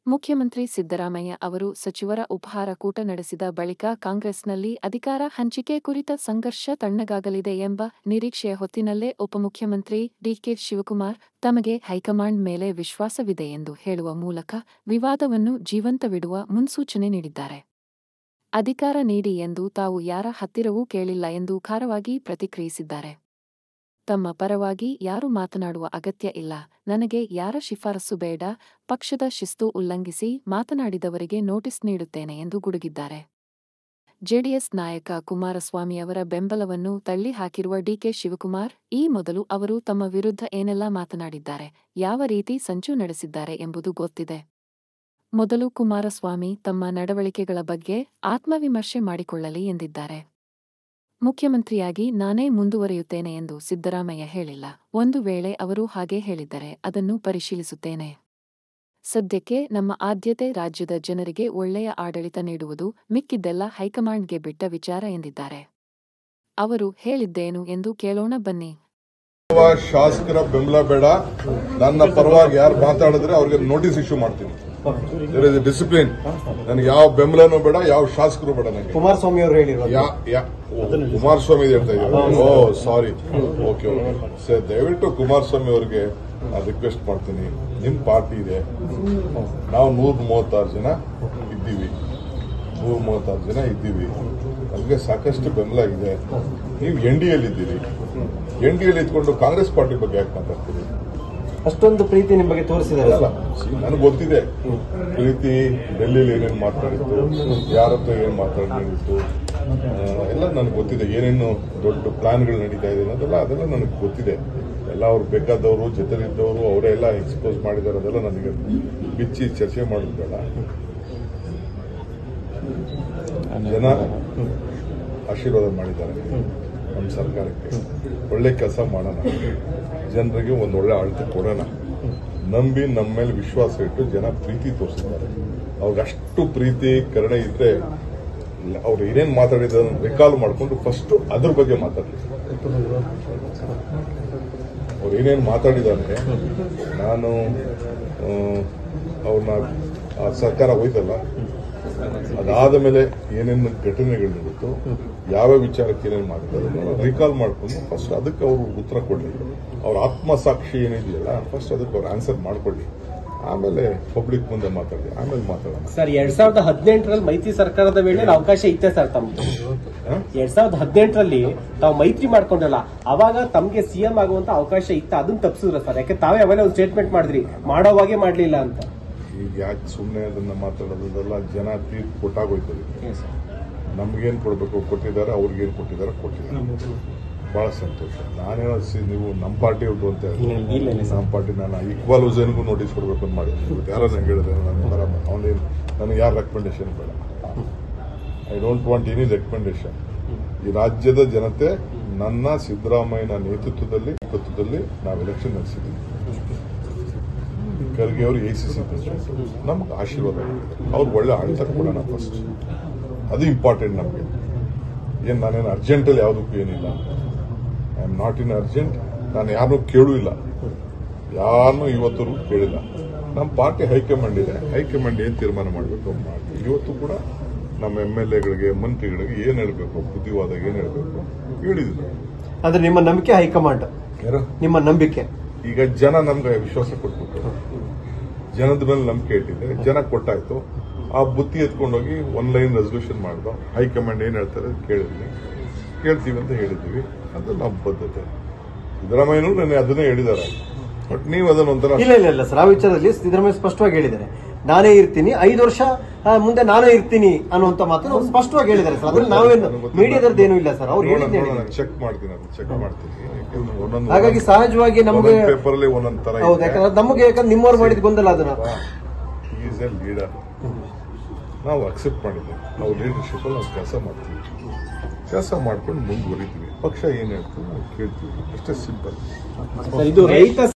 ಮುಖ್ಯಮಂತ್ರಿ ಸಿದ್ದರಾಮಯ್ಯ ಅವರು ಸಚಿವರ ಉಪಹಾರ ಕೂಟ ನಡೆಸಿದ ಬಳಿಕ ಕಾಂಗ್ರೆಸ್ನಲ್ಲಿ ಅಧಿಕಾರ ಹಂಚಿಕೆ ಕುರಿತ ಸಂಘರ್ಷ ತಣ್ಣಗಾಗಲಿದೆ ಎಂಬ ನಿರೀಕ್ಷೆಯ ಹೊತ್ತಿನಲ್ಲೇ ಉಪಮುಖ್ಯಮಂತ್ರಿ ಡಿಕೆ ಶಿವಕುಮಾರ್ ತಮಗೆ ಹೈಕಮಾಂಡ್ ಮೇಲೆ ವಿಶ್ವಾಸವಿದೆ ಎಂದು ಹೇಳುವ ಮೂಲಕ ವಿವಾದವನ್ನು ಜೀವಂತವಿಡುವ ಮುನ್ಸೂಚನೆ ನೀಡಿದ್ದಾರೆ ಅಧಿಕಾರ ನೀಡಿ ಎಂದು ತಾವು ಯಾರ ಹತ್ತಿರವೂ ಕೇಳಿಲ್ಲ ಎಂದು ಖಾರವಾಗಿ ಪ್ರತಿಕ್ರಿಯಿಸಿದ್ದಾರೆ ತಮ್ಮ ಪರವಾಗಿ ಯಾರು ಮಾತನಾಡುವ ಅಗತ್ಯ ಇಲ್ಲ ನನಗೆ ಯಾರ ಶಿಫಾರಸು ಬೇಡ ಪಕ್ಷದ ಶಿಸ್ತು ಉಲ್ಲಂಘಿಸಿ ಮಾತನಾಡಿದವರಿಗೆ ನೋಟಿಸ್ ನೀಡುತ್ತೇನೆ ಎಂದು ಗುಡುಗಿದ್ದಾರೆ ಜೆಡಿಎಸ್ ನಾಯಕ ಕುಮಾರಸ್ವಾಮಿಯವರ ಬೆಂಬಲವನ್ನು ತಳ್ಳಿ ಹಾಕಿರುವ ಡಿಕೆ ಶಿವಕುಮಾರ್ ಈ ಮೊದಲು ಅವರು ತಮ್ಮ ವಿರುದ್ಧ ಏನೆಲ್ಲ ಮಾತನಾಡಿದ್ದಾರೆ ಯಾವ ರೀತಿ ಸಂಚು ನಡೆಸಿದ್ದಾರೆ ಎಂಬುದು ಗೊತ್ತಿದೆ ಮೊದಲು ಕುಮಾರಸ್ವಾಮಿ ತಮ್ಮ ನಡವಳಿಕೆಗಳ ಬಗ್ಗೆ ಆತ್ಮವಿಮರ್ಶೆ ಮಾಡಿಕೊಳ್ಳಲಿ ಎಂದಿದ್ದಾರೆ ಮುಖ್ಯಮಂತ್ರಿಯಾಗಿ ನಾನೇ ಮುಂದುವರಿಯುತ್ತೇನೆ ಎಂದು ಸಿದ್ದರಾಮಯ್ಯ ಹೇಳಿಲ್ಲ ಒಂದು ವೇಳೆ ಅವರು ಹಾಗೆ ಹೇಳಿದ್ದರೆ ಅದನ್ನು ಪರಿಶೀಲಿಸುತ್ತೇನೆ ಸದ್ಯಕ್ಕೆ ನಮ್ಮ ಆದ್ಯತೆ ರಾಜ್ಯದ ಜನರಿಗೆ ಒಳ್ಳೆಯ ಆಡಳಿತ ನೀಡುವುದು ಮಿಕ್ಕಿದ್ದೆಲ್ಲ ಹೈಕಮಾಂಡ್ಗೆ ಬಿಟ್ಟ ವಿಚಾರ ಎಂದಿದ್ದಾರೆ ಅವರು ಹೇಳಿದ್ದೇನು ಎಂದು ಕೇಳೋಣ ಬನ್ನಿ ಯಾವ ಶಾಸಕರ ಬೆಂಬಲ ಬೇಡ ನನ್ನ ಪರವಾಗಿ ಯಾರು ಮಾತಾಡಿದ್ರೆ ಅವ್ರಿಗೆ ನೋಟಿಸ್ ಇಶ್ಯೂ ಮಾಡ್ತೀನಿ ಡಿಸಿಪ್ಲಿನ್ ನನಗೆ ಯಾವ ಬೆಂಬಲನೂ ಬೇಡ ಯಾವ ಶಾಸಕರು ಬೇಡ ನನಗೆ ಕುಮಾರಸ್ವಾಮಿ ಅವರು ಹೇಳಿರುವುದು ಯಾ ಯಾ ಓ, ಕುಮಾರಸ್ವಾಮಿ ಹೇಳ್ತಾ ಇದ್ದಾರೆ oh sorry okay okay sir ದಯವಿಟ್ಟು ಕುಮಾರಸ್ವಾಮಿ ಅವರಿಗೆ ನಾನು ರಿಕ್ವೆಸ್ಟ್ ಮಾಡ್ತೀನಿ ನಿಮ್ ಪಾರ್ಟಿ ಇದೆ ನಾವು ನೂರ ಮೂವತ್ತಾರು ಜನ ಇದ್ದೀವಿ ನೂರ ಮೂವತ್ತಾರು ಜನ ಇದ್ದೀವಿ ನಮಗೆ ಸಾಕಷ್ಟು ಬೆಂಬಲ ಇದೆ ನೀವು ಎನ್ ಡಿ ಇದ್ದೀರಿ ಎನ್ ಡಿ ಇದ್ಕೊಂಡು ಕಾಂಗ್ರೆಸ್ ಪಾರ್ಟಿ ಬಗ್ಗೆ ಯಾಕೆ ಮಾತಾಡ್ತೀರಿ ಅಷ್ಟೊಂದು ಪ್ರೀತಿ ನಿಮ್ ಬಗ್ಗೆ ತೋರಿಸಿದ್ದಾರೆ ಅಲ್ಲ ನನಗೆ ಗೊತ್ತಿದೆ ಪ್ರೀತಿ ಡೆಲ್ಲಿಲಿ ಏನೇನು ಮಾತಾಡಿತ್ತು ಯಾರ ಹತ್ರ ಏನ್ ಮಾತಾಡಿತ್ತು ಎಲ್ಲ ನನಗೆ ಗೊತ್ತಿದೆ ಏನೇನು ದೊಡ್ಡ ಪ್ಲಾನ್ಗಳು ನಡೀತಾ ಇದೆ ಅನ್ನೋದೆಲ್ಲ ಅದೆಲ್ಲ ನನಗೆ ಗೊತ್ತಿದೆ ಎಲ್ಲ ಅವ್ರು ಬೇಕಾದವರು ಜೊತೆಲಿದ್ದವರು ಅವರೆಲ್ಲ ಎಕ್ಸ್ಪೋಸ್ ಮಾಡಿದ್ದಾರೆ ಅದೆಲ್ಲ ನನಗೆ ಬಿಚ್ಚಿ ಚರ್ಚೆ ಮಾಡೋದು ಬೇಡ ಜನ ಆಶೀರ್ವಾದ ಮಾಡಿದ್ದಾರೆ ನಮ್ಮ ಸರ್ಕಾರಕ್ಕೆ ಒಳ್ಳೆ ಕೆಲಸ ಮಾಡೋಣ ಜನರಿಗೆ ಒಂದು ಒಳ್ಳೆ ಆಡಳಿತ ಕೊಡೋಣ ನಂಬಿ ನಮ್ಮ ಮೇಲೆ ವಿಶ್ವಾಸ ಇಟ್ಟು ಜನ ಪ್ರೀತಿ ತೋರಿಸಿದ್ದಾರೆ ಅವ್ರಿಗೆ ಅಷ್ಟು ಪ್ರೀತಿ ಕರುಣೆ ಇದ್ರೆ ಅವ್ರು ಏನೇನು ಮಾತಾಡಿದ ರಿಕಾಲ್ ಮಾಡಿಕೊಂಡು ಫಸ್ಟ್ ಅದ್ರ ಬಗ್ಗೆ ಮಾತಾಡಲಿ ಅವ್ರು ಏನೇನು ಮಾತಾಡಿದ್ದಾರೆ ನಾನು ಆ, ಅವ್ರನ್ನ ಆ ಸರ್ಕಾರ ಹೋಯ್ತಲ್ಲ ಅದಾದ ಮೇಲೆ ಏನೇನು ಘಟನೆಗಳು ನಡೀತು ಯಾವ ವಿಚಾರಕ್ಕೆ ಏನೇನು ಮಾಡಿದ್ದಾರೆ ರಿಕಾಲ್ ಮಾಡ್ಕೊಂಡು ಫಸ್ಟ್ ಅದಕ್ಕೆ ಅವರು ಉತ್ತರ ಕೊಡಲಿ ಅವ್ರ ಆತ್ಮಸಾಕ್ಷಿ ಏನಿದೆಯಲ್ಲ ಫಸ್ಟ್ ಅದಕ್ಕೆ ಅವ್ರು ಆನ್ಸರ್ ಮಾಡ್ಕೊಳ್ಳಿ ಆಮೇಲೆ ಪಬ್ಲಿಕ್ ಮುಂದೆ ಮಾತಾಡಿ ಆಮೇಲೆ ಮಾತಾಡೋಣ ಸರ್ ಎರಡ್ ಸಾವಿರದ ಹದಿನೆಂಟರಲ್ಲಿ ಮೈತ್ರಿ ಸರ್ಕಾರದ ವೇಳೆ ಅವಕಾಶ ಇತ್ತೆ ಸರ್ ತಮ್ದು ಹ? ಎರಡ್ ಸಾವಿರದ ಹದಿನೆಂಟರಲ್ಲಿ ತಾವು ಮೈತ್ರಿ ಮಾಡ್ಕೊಂಡ್ರಲ್ಲ ಅವಾಗ ತಮ್ಗೆ ಸಿಎಂ ಆಗುವಂತ ಅವಕಾಶ ಇತ್ತು ಅದನ್ನ ತಪ್ಪಿಸಿದ್ರ ಸರ್ ಯಾಕೆ ತಾವೇ ಅವೆಲ್ಲ ಒಂದು ಸ್ಟೇಟ್ಮೆಂಟ್ ಮಾಡಿದ್ರಿ ಮಾಡೋವಾಗೆ ಮಾಡ್ಲಿಲ್ಲ ಅಂತ ಈಗ ಯಾಕೆ ಸುಮ್ಮನೆ ಅದನ್ನ ಮಾತಾಡೋದೆಲ್ಲ ಜನ ತೀರ್ಪು ಕೊಟ್ಟಾಗೋಯ್ತದೆ ನಮ್ಗೇನ್ ಕೊಡಬೇಕು ಕೊಟ್ಟಿದ್ದಾರೆ ಅವ್ರಿಗೇನ್ ಕೊಟ್ಟಿದ್ದಾರೆ ಕೊಟ್ಟಿದ್ದಾರೆ ಬಹಳ ಸಂತೋಷ ನಾನೇನೋ ಸಿ- ನೀವು ನಮ್ಮ ಪಾರ್ಟಿ ಅವ್ರದ್ದು ಅಂತ ಇಲ್ಲ, ಇಲ್ಲ, ಇಲ್ಲ. ನಮ್ಮ ಪಾರ್ಟಿ ನಾನು ಇಕ್ಬಾಲ್ ಹುಸೇನ್ಗೂ ನೋಟಿಸ್ ಕೊಡ್ಬೇಕು ಅಂತ ಮಾಡಿದ್ದೀನಿ ಇವತ್ತು ಯಾರೋ ನಂಗೆ ಹೇಳಿದ್ರೆ ನನ್ನ ಬರ ಅವನೇನು ನನಗೆ ಯಾರು ರೆಕಮೆಂಡೇಶನ್ ಬೇಡ I don't want any recommendation ಈ ರಾಜ್ಯದ ಜನತೆ ನನ್ನ ಸಿದ್ದರಾಮಯ್ಯನ ನೇತೃತ್ವದಲ್ಲಿ ನೇತೃತ್ವದಲ್ಲಿ ನಾವು ಎಲೆಕ್ಷನ್ ನಡೆಸಿದ್ದೀವಿ ಖರ್ಗೆ ಅವರು ಎ ಸಿ ಸಿ ಪ್ರೆಸಿಡೆಂಟ್ ನಮ್ಗೆ ಆಶೀರ್ವಾದ ಮಾಡಿದ್ದಾರೆ. ಅವ್ರು ಒಳ್ಳೆ ಆಡಳಿತ ಕೊಡೋಣ ಫಸ್ಟ್ ಅದು ಇಂಪಾರ್ಟೆಂಟ್ ನಮಗೆ ಏನು ನಾನೇನು ಅರ್ಜೆಂಟಲ್ಲಿ ಯಾವುದಕ್ಕೂ ಏನಿಲ್ಲ I am not in urgent ನಾನು ಯಾರನ್ನೂ ಕೇಳೂ ಇಲ್ಲ ಯಾರನ್ನೂ ಇವತ್ತು ಕೇಳಿಲ್ಲ ನಮ್ಮ ಪಾರ್ಟಿ ಹೈಕಮಾಂಡ್ ಇದೆ ಹೈಕಮಾಂಡ್ ಏನು ತೀರ್ಮಾನ ಮಾಡಬೇಕು ಅವ್ರು ಮಾಡ್ತೀವಿ ಇವತ್ತು ಕೂಡ ನಮ್ಮ ಎಮ್ ಎಲ್ ಎಗಳಿಗೆ ಮಂತ್ರಿಗಳಿಗೆ ಏನು ಹೇಳಬೇಕು ಬುದ್ಧಿವಾದ ಏನು ಹೇಳಬೇಕು ಹೇಳಿದ್ರು ಅಂದ್ರೆ ನಿಮ್ಮ ನಂಬಿಕೆ ಹೈಕಮಾಂಡ್ ಯಾರು ನಿಮ್ಮ ನಂಬಿಕೆ ಈಗ ಜನ ನಮ್ಗೆ ವಿಶ್ವಾಸ ಕೊಟ್ಬಿಟ್ಟು ಜನದ ಮೇಲೆ ನಂಬಿಕೆ ಇಟ್ಟಿದೆ ಜನ ಕೊಟ್ಟಾಯ್ತು ಆ ಬುತ್ತಿ ಎತ್ಕೊಂಡೋಗಿ ಒನ್ ಲೈನ್ ರೆಸಲ್ಯೂಷನ್ ಮಾಡ್ದೋ ಹೈಕಮಾಂಡ್ ಏನ್ ಹೇಳ್ತಾರೆ ಅದ್ ಕೇಳಿದ್ವಿ ಕೇಳ್ತೀವಿ ಅಂತ ಹೇಳಿದ್ವಿ ಅದು ನಮ್ಮ ಬದ್ಧತೆ ಸಿದ್ದರಾಮಯ್ಯನೂ ನನಗೆ ಅದನ್ನೇ ಹೇಳಿದ್ದಾರೆ ಬಟ್ ನೀವು ಅದನ್ನ ಒಂಥರ ಇಲ್ಲ ಇಲ್ಲ ಇಲ್ಲ ಸರ್ ಆ ವಿಚಾರದಲ್ಲಿ ಸಿದ್ದರಾಮಯ್ಯ ಸ್ಪಷ್ಟವಾಗಿ ಹೇಳಿದ್ದಾರೆ ನಾನೇ ಇರ್ತೀನಿ ಐದು ವರ್ಷ ಆ, ಮುಂದೆ ನಾನೇ ಇರ್ತೀನಿ ಅನ್ನುವಂತ ಮಾತನ್ನು ಅವ್ರು ಸ್ಪಷ್ಟವಾಗಿ ಹೇಳಿದ್ದಾರೆ ಸರ್ ಅದ್ರಲ್ಲಿ ನಾವೇನು ಮೀಡಿಯಾದದ್ದು ಏನೂ ಇಲ್ಲ ಸರ್ ಅವ್ರು ಹೇಳಿದ್ದೇ ಹೇಳಿದ್ದಾರೆ. ಚೆಕ್ ಮಾಡ್ತೀನಿ ಅದು ಚೆಕ್ ಮಾಡ್ತೀನಿ ಯಾಕಂದ್ರೆ ಒಂದೊಂದು ಹಾಗಾಗಿ ಸಹಜವಾಗಿ ನಮಗೆ ಪೇಪರ್ ಅಲ್ಲಿ ಒಂದೊಂದ್ ತರ ಹೌದು ಯಾಕಂದ್ರೆ ನಮಗೆ ಯಾಕಂದ್ರೆ ನಿಮ್ಮವ್ರು ಮಾಡಿದ ಗೊಂದಲ ಅದನ್ನ ಈಸ್ ಎ ಲೀಡರ್ ನಾವು ಅಕ್ಸೆಪ್ಟ್ ಮಾಡಿದ್ದೇವೆ ನಾವು ಲೀಡರ್ಶಿಪ್ ಅಲ್ಲಿ ನಾವು ಕೆಲಸ ಮಾಡ್ತೀವಿ ಕೆಲಸ ಮಾಡ್ಕೊಂಡು ಮುಂದುವರಿತೀವಿ ಪಕ್ಷ ಏನ್ ಹೇಳ್ತೀವಿ ನಾವು ಕೇಳ್ತೀವಿ ಅಷ್ಟೇ ಸಿಂಪಲ್ ಸರ್ ಇದು ರೈತ